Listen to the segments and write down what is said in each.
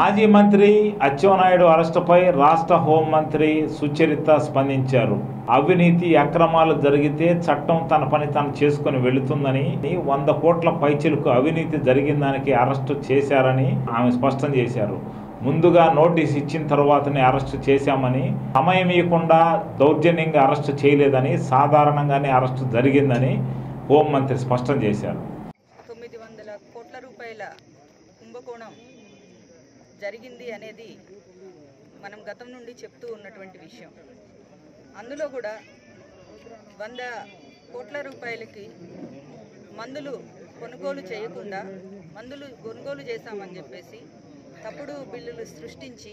మాజీ మంత్రి అచ్చెన్నాయుడు అరెస్టుపై రాష్ట్ర హోంమంత్రి సుచరిత స్పందించారు అవినీతి అక్రమాలు జరిగితే చట్టం తన పని తాను చేసుకుని వెళుతుందని వంద కోట్ల పైచిలకు అవినీతి జరిగిన దానికి అరెస్టు చేశారని ఆమె స్పష్టం చేశారు ముందుగా నోటీస్ ఇచ్చిన తర్వాతనే అరెస్టు చేశామని సమయం ఇవ్వకుండా దౌర్జన్యంగా అరెస్టు చేయలేదని సాధారణంగానే అరెస్టు జరిగిందని హోంమంత్రి స్పష్టం చేశారు తొమ్మిది వందల కోట్ల రూపాయల కుంభకోణం జరిగింది అనేది మనం గతం నుండి చెప్తూ ఉన్నటువంటి విషయం అందులో కూడా వంద కోట్ల రూపాయలకి మందులు కొనుగోలు చేయకుండా మందులు కొనుగోలు చేశామని చెప్పేసి తప్పుడు బిల్లులు సృష్టించి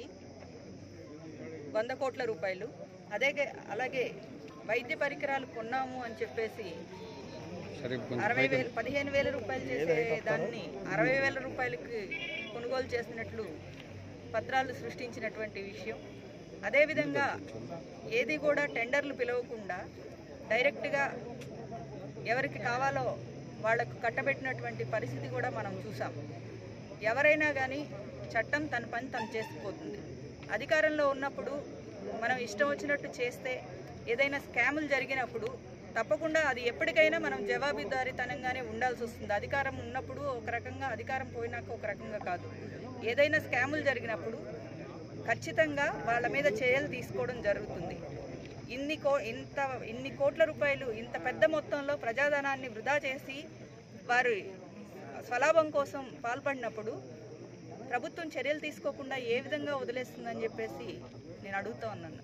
వంద కోట్ల రూపాయలు అదే అలాగే వైద్య పరికరాలు కొన్నాము అని చెప్పేసి అరవై వేలు పదిహేను వేల రూపాయలు చేసే దాన్ని అరవై వేల రూపాయలకి కొనుగోలు చేసినట్లు పత్రాలు సృష్టించినటువంటి విషయం అదేవిధంగా ఏది కూడా టెండర్లు పిలవకుండా డైరెక్ట్గా ఎవరికి కావాలో వాళ్లకు కట్టబెట్టినటువంటి పరిస్థితి కూడా మనం చూసాం ఎవరైనా కానీ చట్టం తన పని తను చేసుకుపోతుంది అధికారంలో ఉన్నప్పుడు మనం ఇష్టం వచ్చినట్టు చేస్తే ఏదైనా స్కాములు జరిగినప్పుడు తప్పకుండా అది ఎప్పటికైనా మనం జవాబుదారీతనంగానే ఉండాల్సి వస్తుంది అధికారం ఉన్నప్పుడు ఒక రకంగా అధికారం పోయినాక ఒక రకంగా కాదు ఏదైనా స్కాములు జరిగినప్పుడు ఖచ్చితంగా వాళ్ళ మీద చర్యలు తీసుకోవడం జరుగుతుంది ఇన్ని కో ఇంత ఇన్ని కోట్ల రూపాయలు ఇంత పెద్ద మొత్తంలో ప్రజాధనాన్ని వృధా చేసి వారి స్వలాభం కోసం పాల్పడినప్పుడు ప్రభుత్వం చర్యలు తీసుకోకుండా ఏ విధంగా వదిలేస్తుందని చెప్పేసి నేను అడుగుతా ఉన్నాను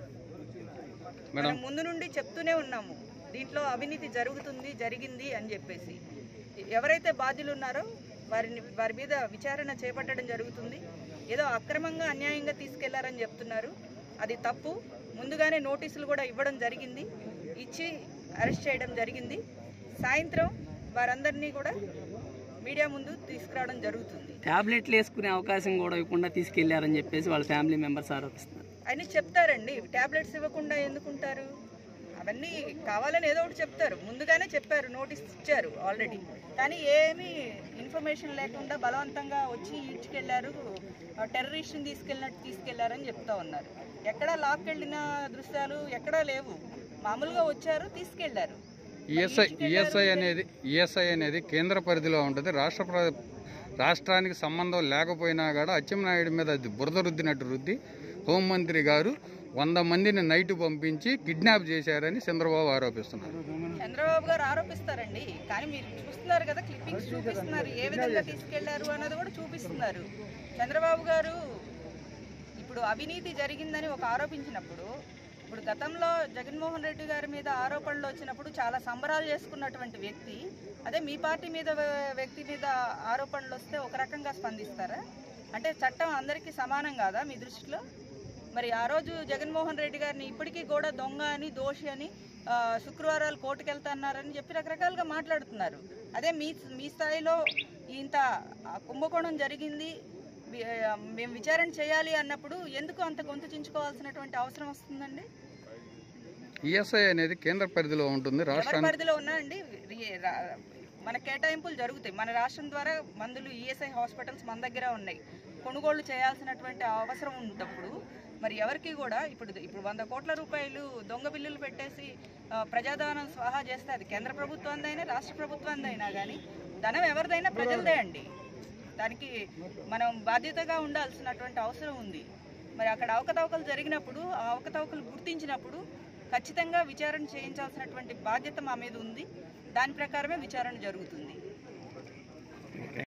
మనం ముందు నుండి చెప్తూనే ఉన్నాము దీంట్లో అవినీతి జరుగుతుంది జరిగింది అని చెప్పేసి ఎవరైతే బాధ్యులు ఉన్నారో వారిని వారి మీద విచారణ చేపట్టడం జరుగుతుంది ఏదో అక్రమంగా అన్యాయంగా తీసుకెళ్లారని చెప్తున్నారు అది తప్పు ముందుగానే నోటీసులు కూడా ఇవ్వడం జరిగింది ఇచ్చి అరెస్ట్ చేయడం జరిగింది సాయంత్రం వారందరినీ కూడా మీడియా ముందు తీసుకురావడం జరుగుతుంది టాబ్లెట్లు వేసుకునే అవకాశం కూడా ఇవ్వకుండా తీసుకెళ్లారని చెప్పేసి వాళ్ళ ఫ్యామిలీ మెంబర్స్ ఆరోపిస్తున్నారు అని చెప్తారండి టాబ్లెట్స్ ఇవ్వకుండా ఎందుకుంటారు అవన్నీ కావాలని ఏదో ఒకటి చెప్తారు ముందుగానే చెప్పారు నోటీస్ ఇచ్చారు ఆల్రెడీ కానీ ఏమీ ఇన్ఫర్మేషన్ లేకుండా బలవంతంగా వచ్చి ఇచ్చుకెళ్లారు టెర్రరిస్ట్ని తీసుకెళ్ళినట్టు తీసుకెళ్లారని చెప్తా ఉన్నారు ఎక్కడా లాక్కెళ్ళిన దృశ్యాలు ఎక్కడా లేవు మామూలుగా వచ్చారు తీసుకెళ్లారు ఈఎస్ఐ ఈఎస్ఐ అనేది ఈఎస్ఐ అనేది కేంద్ర పరిధిలో ఉంటుంది రాష్ట్ర ప్ర- రాష్ట్రానికి సంబంధం లేకపోయినా కూడా అచ్చెన్నాయుడు మీద అది బురద రుద్దినట్టు రుద్ది హోంమంత్రి గారు వంద మందిని నైట్ పంపించి కిడ్నాప్ చేశారని చంద్రబాబు ఆరోపిస్తున్నారు చంద్రబాబు గారు ఆరోపిస్తారండి కానీ మీరు చూస్తున్నారు కదా క్లిప్పింగ్స్ చూపిస్తున్నారు ఏ విధంగా తీసుకెళ్లారు అన్నది కూడా చూపిస్తున్నారు చంద్రబాబు గారు ఇప్పుడు అవినీతి జరిగిందని ఒక ఆరోపించినప్పుడు ఇప్పుడు గతంలో జగన్మోహన్ రెడ్డి గారి మీద ఆరోపణలు వచ్చినప్పుడు చాలా సంబరాలు చేసుకున్నటువంటి వ్యక్తి అదే మీ పార్టీ మీద వ్య- వ్యక్తి మీద ఆరోపణలు వస్తే ఒక రకంగా స్పందిస్తారా అంటే చట్టం అందరికీ సమానం కాదా మీ దృష్టిలో మరి ఆ రోజు జగన్మోహన్ రెడ్డి గారిని ఇప్పటికీ కూడా దొంగ అని దోషి అని ఆ, శుక్రవారాలు కోర్టుకు వెళ్తున్నారని చెప్పి రకరకాలుగా మాట్లాడుతున్నారు అదే మీ మీ స్థాయిలో ఇంత ఆ, కుంభకోణం జరిగింది వి- ఆ, మేము విచారణ చేయాలి అన్నప్పుడు ఎందుకు అంత గొంతు చించుకోవాల్సినటువంటి అవసరం వస్తుందండి ఈఎస్ఐ అనేది కేంద్ర పరిధిలో ఉంటుంది ఎవరి రాష్ట్రానికి పరిధిలో ఉన్నా అండి రి- రా- మన కేటాయింపులు జరుగుతాయి మన రాష్ట్రం ద్వారా మందులు ఈఎస్ఐ హాస్పిటల్స్ మన దగ్గర ఉన్నాయి కొనుగోలు చేయాల్సినటువంటి అవసరం ఉన్నప్పుడు మరి ఎవరికి కూడా ఇప్పుడు ఇప్పుడు వంద కోట్ల రూపాయలు దొంగ బిల్లులు పెట్టేసి ఆ, ప్రజాధనం స్వాహా చేస్తే అది కేంద్ర ప్రభుత్వందైనా రాష్ట్ర ప్రభుత్వందైనా కానీ ధనం ఎవరిదైనా ప్రజలదే అండి దానికి మనం బాధ్యతగా ఉండాల్సినటువంటి అవసరం ఉంది మరి అక్కడ అవకతవకలు జరిగినప్పుడు ఆ అవకతవకలు గుర్తించినప్పుడు ఖచ్చితంగా విచారణ చేయించాల్సినటువంటి బాధ్యత మా మీద ఉంది దాని ప్రకారమే విచారణ జరుగుతుంది